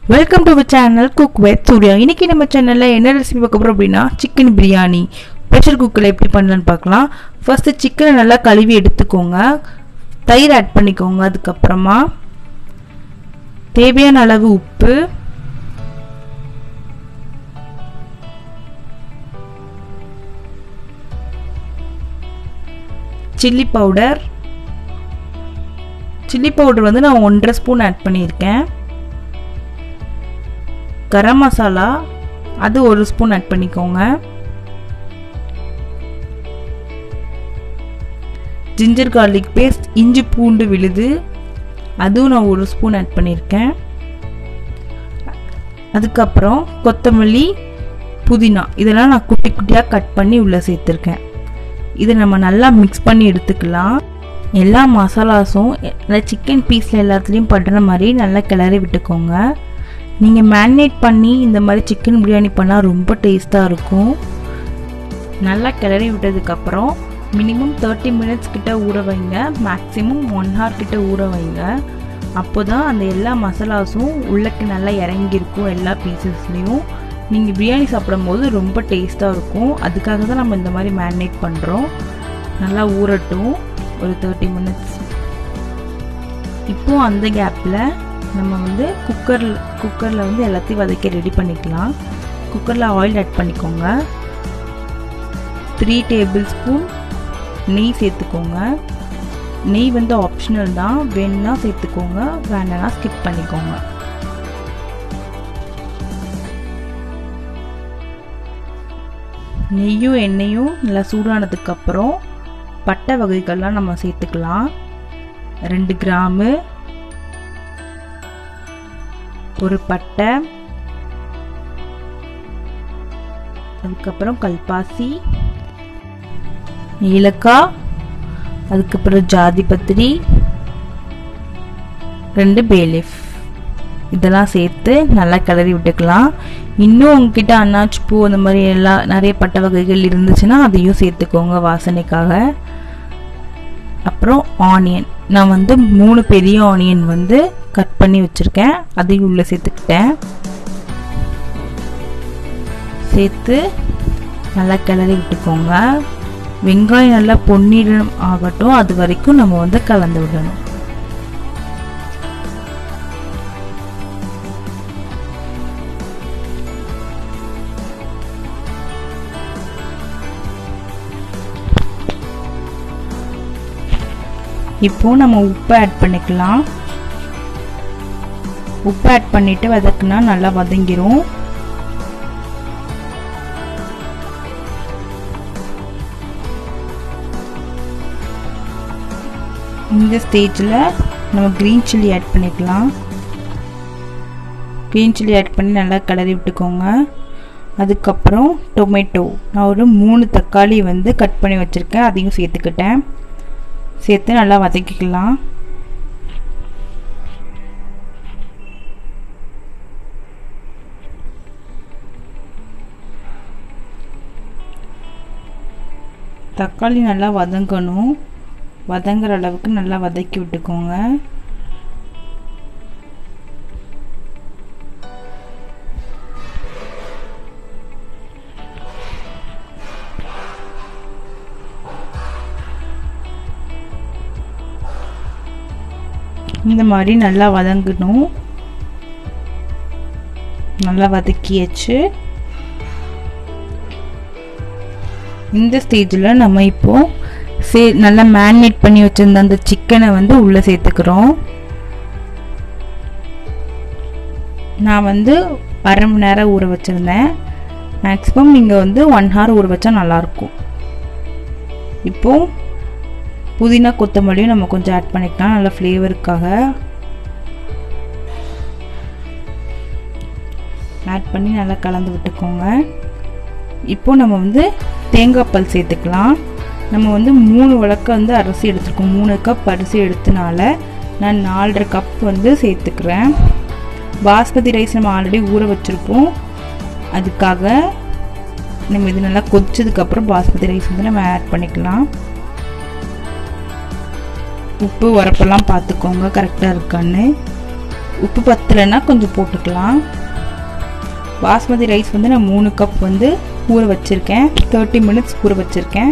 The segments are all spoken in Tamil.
welcome to channel cook with Surya இன்னைக்கு நம்ம சேனலில் என்ன ரெசிபி பார்க்க போகிறோம் அப்படின்னா சிக்கன் பிரியாணி ப்ரெஷர் குக்கரில் எப்படி பண்ணலான்னு பார்க்கலாம் ஃபஸ்ட்டு சிக்கனை நல்லா கழுவி எடுத்துக்கோங்க தயிர் ஆட் பண்ணிக்கோங்க அதுக்கப்புறமா தேவையான அளவு உப்பு சில்லி பவுடர் சில்லி பவுடர் வந்து நான் ஒன்றரை ஸ்பூன் ஆட் பண்ணியிருக்கேன் கரம் மசாலா அது ஒரு ஸ்பூன் ஆட் பண்ணிக்கோங்க ஜிஞ்சர் கார்லிக் பேஸ்ட் இஞ்சி பூண்டு விழுது அதுவும் நான் ஒரு ஸ்பூன் ஆட் பண்ணியிருக்கேன் அதுக்கப்புறம் கொத்தமல்லி புதினா இதெல்லாம் நான் குட்டி குட்டியாக கட் பண்ணி உள்ளே சேர்த்துருக்கேன் இதை நம்ம நல்லா மிக்ஸ் பண்ணி எடுத்துக்கலாம் எல்லா மசாலாஸும் இந்த சிக்கன் பீஸில் எல்லாத்துலேயும் படுற மாதிரி நல்லா கிளறி விட்டுக்கோங்க நீங்கள் மேரினேட் பண்ணி இந்த மாதிரி சிக்கன் பிரியாணி பண்ணால் ரொம்ப டேஸ்ட்டாக இருக்கும் நல்லா கிளறி விட்டதுக்கப்புறம் மினிமம் தேர்ட்டி மினிட்ஸ் கிட்ட ஊற வைங்க மேக்ஸிமம் ஒன் ஹவர் கிட்ட ஊற வைங்க அப்போ தான் அந்த எல்லா மசாலாஸும் உள்ளக்கு நல்லா இறங்கியிருக்கும் எல்லா பீசஸ்லேயும் நீங்கள் பிரியாணி சாப்பிடும்போது ரொம்ப டேஸ்ட்டாக இருக்கும் அதுக்காக தான் நம்ம இந்த மாதிரி மேரினேட் பண்ணுறோம் நல்லா ஊறட்டும் ஒரு தேர்ட்டி மினிட்ஸ் இப்போது அந்த கேப்பில் நம்ம வந்து குக்கரில் குக்கரில் வந்து எல்லாத்தையும் வதக்கி ரெடி பண்ணிக்கலாம் குக்கரில் ஆயில் ஆட் பண்ணிக்கோங்க த்ரீ டேபிள் ஸ்பூன் நெய் சேர்த்துக்கோங்க நெய் வந்து ஆப்ஷனல் தான் வேணும்னா சேர்த்துக்கோங்க வேணாம்னா ஸ்கிப் பண்ணிக்கோங்க நெய்யும் எண்ணெயும் நல்லா சூடானதுக்கப்புறம் பட்டை வகைகள்லாம் நம்ம சேர்த்துக்கலாம் ரெண்டு கிராமு ஒரு பட்டை அதுக்கப்புறம் கல்பாசி ஏலக்காய் அதுக்கப்புறம் ஜாதி பத்திரி ரெண்டு பேலிஃப் இதெல்லாம் சேர்த்து நல்லா கிளறி விட்டுக்கலாம் இன்னும் உங்ககிட்ட அன்னாச்சி பூ அந்த மாதிரி எல்லா நிறைய பட்ட வகைகள் இருந்துச்சுன்னா அதையும் சேர்த்துக்கோங்க வாசனைக்காக அப்புறம் ஆனியன் நான் வந்து மூணு பெரிய ஆனியன் வந்து கட் பண்ணி வச்சுருக்கேன் அதையும் உள்ளே சேர்த்துக்கிட்டேன் சேர்த்து நல்லா கிளறி விட்டுக்கோங்க வெங்காயம் நல்லா பொன்னிறம் ஆகட்டும் அது வரைக்கும் நம்ம வந்து கலந்து விடணும் இப்போ நம்ம உப்பு ஆட் பண்ணிக்கலாம் உப்பு ஆட் பண்ணிட்டு வதக்குனா நல்லா வதங்கிரும் இந்த ஸ்டேஜில் நம்ம க்ரீன் சில்லி ஆட் பண்ணிக்கலாம் க்ரீன் சில்லி ஆட் பண்ணி நல்லா கிளறி விட்டுக்கோங்க அதுக்கப்புறம் டொமேட்டோ நான் ஒரு மூணு தக்காளி வந்து கட் பண்ணி வச்சுருக்கேன் அதையும் சேர்த்துக்கிட்டேன் சேர்த்து நல்லா வதக்கிக்கலாம் தக்காளி நல்லா வதங்கணும் வதங்குற அளவுக்கு நல்லா வதக்கி விட்டுக்கோங்க இந்த மாதிரி நல்லா வதங்கணும் நல்லா வதக்கியாச்சு இந்த ஸ்டேஜில் நம்ம இப்போது சே நல்லா மேரினேட் பண்ணி வச்சுருந்த அந்த சிக்கனை வந்து உள்ளே சேர்த்துக்கிறோம் நான் வந்து அரை மணி நேரம் ஊற வச்சுருந்தேன் மேக்ஸிமம் நீங்கள் வந்து ஒன் ஹவர் ஊற வச்சா நல்லாயிருக்கும் இப்போது புதினா கொத்தமல்லியும் நம்ம கொஞ்சம் ஆட் பண்ணிக்கலாம் நல்லா ஃப்ளேவருக்காக ஆட் பண்ணி நல்லா கலந்து விட்டுக்கோங்க இப்போது நம்ம வந்து தேங்காய் பால் சேர்த்துக்கலாம் நம்ம வந்து மூணு வழக்க வந்து அரிசி எடுத்துருக்கோம் மூணு கப் அரிசி எடுத்தனால நான் நாலரை கப் வந்து சேர்த்துக்கிறேன் பாஸ்மதி ரைஸ் நம்ம ஆல்ரெடி ஊற வச்சுருப்போம் அதுக்காக நம்ம இது நல்லா கொதிச்சதுக்கப்புறம் பாஸ்மதி ரைஸ் வந்து நம்ம ஆட் பண்ணிக்கலாம் உப்பு உரப்பெல்லாம் பார்த்துக்கோங்க கரெக்டாக இருக்கான்னு உப்பு பத்தலைன்னா கொஞ்சம் போட்டுக்கலாம் பாஸ்மதி ரைஸ் வந்து நான் மூணு கப் வந்து ஊற வச்சுருக்கேன் தேர்ட்டி மினிட்ஸ் ஊற வச்சுருக்கேன்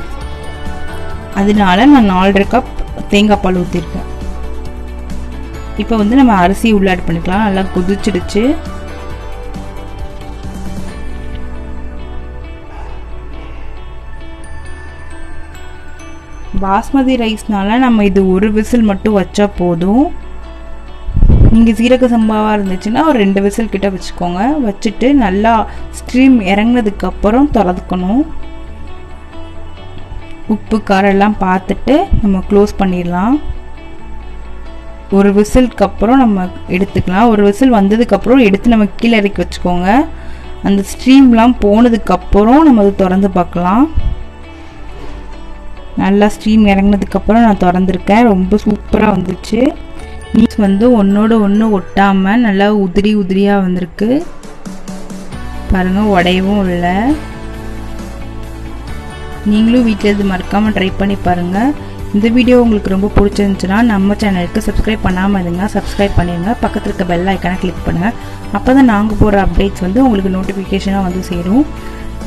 அதனால நான் நாலரை கப் தேங்காய் பால் ஊற்றிருக்கேன் இப்போ வந்து நம்ம அரிசி உள்ள ஆட் பண்ணிக்கலாம் நல்லா கொதிச்சிடுச்சு பாஸ்மதி ரைஸ்னால நம்ம இது ஒரு விசில் மட்டும் வச்சா போதும் நீங்கள் சீரக சம்பாவாக இருந்துச்சுன்னா ஒரு ரெண்டு விசில் கிட்ட வச்சுக்கோங்க வச்சுட்டு நல்லா ஸ்ட்ரீம் இறங்கினதுக்கப்புறம் திறந்துக்கணும் உப்பு காரம் எல்லாம் பார்த்துட்டு நம்ம க்ளோஸ் பண்ணிடலாம் ஒரு விசிலுக்கு அப்புறம் நம்ம எடுத்துக்கலாம் ஒரு விசில் வந்ததுக்கப்புறம் எடுத்து நம்ம கீழே இறக்கி வச்சுக்கோங்க அந்த ஸ்ட்ரீம்லாம் போனதுக்கப்புறம் நம்ம அதை திறந்து பார்க்கலாம் நல்லா ஸ்ட்ரீம் இறங்கினதுக்கப்புறம் நான் திறந்துருக்கேன் ரொம்ப சூப்பராக வந்துச்சு மீன்ஸ் வந்து ஒன்றோட ஒன்று ஒட்டாமல் நல்லா உதிரி உதிரியாக வந்திருக்கு பாருங்கள் உடையவும் இல்லை நீங்களும் வீட்டில் இது மறக்காமல் ட்ரை பண்ணி பாருங்கள் இந்த வீடியோ உங்களுக்கு ரொம்ப பிடிச்சிருந்துச்சுன்னா நம்ம சேனலுக்கு சப்ஸ்கிரைப் பண்ணாமல் இருங்க சப்ஸ்கிரைப் பண்ணிடுங்க பக்கத்தில் இருக்க பெல் ஐக்கானை கிளிக் பண்ணுங்கள் அப்போ தான் நாங்கள் போகிற அப்டேட்ஸ் வந்து உங்களுக்கு நோட்டிஃபிகேஷனாக வந்து சேரும்